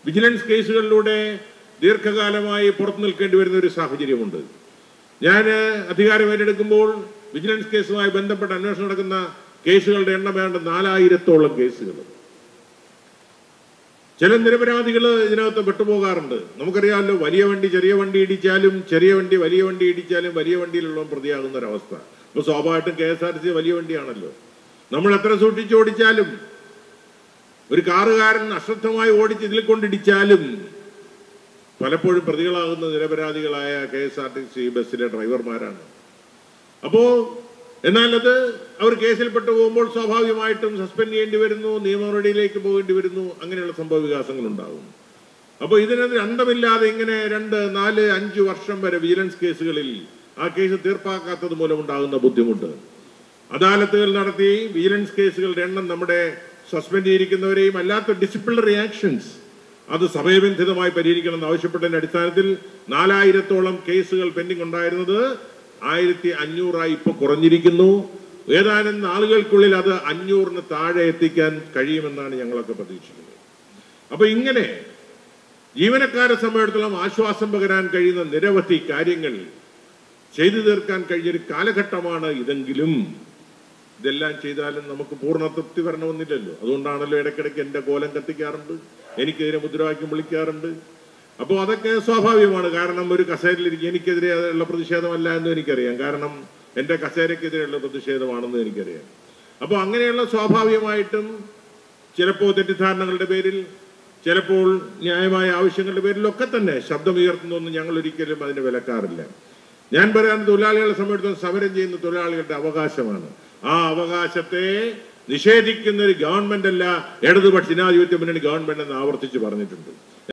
vigilance കേസുകളിലൂടെ ദീർഘകാലമായി പുറത്തു നിൽക്കേണ്ടി വരുന്ന ഒരു സാഹചര്യമുണ്ട് ഞാൻ അധികാരം ഏറ്റെടുക്കുമ്പോൾ വിജിലൻസ് കേസുമായി ബന്ധപ്പെട്ട് അന്വേഷണം നടക്കുന്ന കേസുകളുടെ എണ്ണം വേണ്ട നാലായിരത്തോളം കേസുകൾ ചില നിരപരാധികൾ ഇതിനകത്ത് പെട്ടുപോകാറുണ്ട് നമുക്കറിയാമല്ലോ വലിയ വണ്ടി ചെറിയ വണ്ടി ഇടിച്ചാലും ചെറിയ വണ്ടി വലിയ വണ്ടി ഇടിച്ചാലും വലിയ വണ്ടിയിലുള്ള പ്രതിയാകുന്ന ഒരവസ്ഥ ഇപ്പൊ സ്വാഭാവികമായിട്ടും K S R T C വലിയ വണ്ടിയാണല്ലോ നമ്മൾ എത്ര സൂക്ഷിച്ച് ഓടിച്ചാലും ഒരു കാറുകാരൻ അശ്രദ്ധമായി ഓടിച്ച് ഇതിൽ കൊണ്ടിടിച്ചാലും പലപ്പോഴും പ്രതികളാകുന്ന നിരപരാധികളായ K S R T C ബസ്സിലെ ഡ്രൈവർമാരാണ് അപ്പോ എന്നാൽ അത് അവർ കേസിൽപ്പെട്ടു പോകുമ്പോൾ സ്വാഭാവികമായിട്ടും സസ്പെൻഡ് ചെയ്യേണ്ടി വരുന്നു നിയമ നടപടിയിലേക്ക് പോകേണ്ടി വരുന്നു അങ്ങനെയുള്ള സംഭവ വികാസങ്ങൾ ഉണ്ടാകും അപ്പോൾ ഇതിനത് അന്തമില്ലാതെ ഇങ്ങനെ രണ്ട് നാല് അഞ്ച് വർഷം വരെ വിജിലൻസ് കേസുകളിൽ ആ കേസ് തീർപ്പാക്കാത്തത് മൂലം ഉണ്ടാകുന്ന ബുദ്ധിമുട്ട് അദാലത്തുകൾ നടത്തി വിജിലൻസ് കേസുകളുടെ എണ്ണം നമ്മുടെ സസ്പെൻഡ് ചെയ്തിരിക്കുന്നവരെയും അല്ലാത്ത ഡിസിപ്ലിനറി ആക്ഷൻസ് അത് സമയബന്ധിതമായി പരിഹരിക്കണമെന്ന് ആവശ്യപ്പെട്ടതിന്റെ അടിസ്ഥാനത്തിൽ നാലായിരത്തോളം കേസുകൾ പെൻഡിംഗ് ഉണ്ടായിരുന്നത് ആയിരത്തി അഞ്ഞൂറായി ഇപ്പൊ കുറഞ്ഞിരിക്കുന്നു ഏതാനും നാളുകൾക്കുള്ളിൽ അത് അഞ്ഞൂറിന് താഴെ എത്തിക്കാൻ കഴിയുമെന്നാണ് ഞങ്ങളൊക്കെ പ്രതീക്ഷിക്കുന്നത് അപ്പൊ ഇങ്ങനെ ജീവനക്കാരെ സംബന്ധിച്ചിടത്തോളം ആശ്വാസം പകരാൻ കഴിയുന്ന നിരവധി കാര്യങ്ങൾ ചെയ്തു തീർക്കാൻ കഴിഞ്ഞൊരു കാലഘട്ടമാണ് ഇതെങ്കിലും ഇതെല്ലാം ചെയ്താലും നമുക്ക് പൂർണ്ണ തൃപ്തി വരണമെന്നില്ലല്ലോ അതുകൊണ്ടാണല്ലോ ഇടയ്ക്കിടയ്ക്ക് എന്റെ കോലം കത്തിക്കാറുണ്ട് എനിക്കെതിരെ മുദ്രാവാക്യം വിളിക്കാറുണ്ട് അപ്പോൾ അതൊക്കെ സ്വാഭാവികമാണ് കാരണം ഒരു കസേരയിലിരിക്കും എനിക്കെതിരെ ഉള്ള പ്രതിഷേധമല്ല എന്ന് എനിക്കറിയാം കാരണം എന്റെ കസേരക്കെതിരെയുള്ള പ്രതിഷേധമാണെന്ന് എനിക്കറിയാം അപ്പോൾ അങ്ങനെയുള്ള സ്വാഭാവികമായിട്ടും ചിലപ്പോൾ തെറ്റിദ്ധാരണകളുടെ പേരിൽ ചിലപ്പോൾ ന്യായമായ ആവശ്യങ്ങളുടെ പേരിലൊക്കെ തന്നെ ശബ്ദമുയർത്തുന്നൊന്നും ഞങ്ങൾ ഒരിക്കലും അതിന് വിലക്കാറില്ല ഞാൻ പറയാൻ തൊഴിലാളികളെ സംബന്ധിച്ചിടത്തോളം സമരം ചെയ്യുന്ന തൊഴിലാളികളുടെ അവകാശമാണ് ആ അവകാശത്തെ നിഷേധിക്കുന്ന ഒരു ഗവൺമെന്റ് അല്ല ഇടതുപക്ഷ ജനാധിപത്യ മുന്നണി ഗവൺമെന്റ് എന്ന് ആവർത്തിച്ച് പറഞ്ഞിട്ടുണ്ട്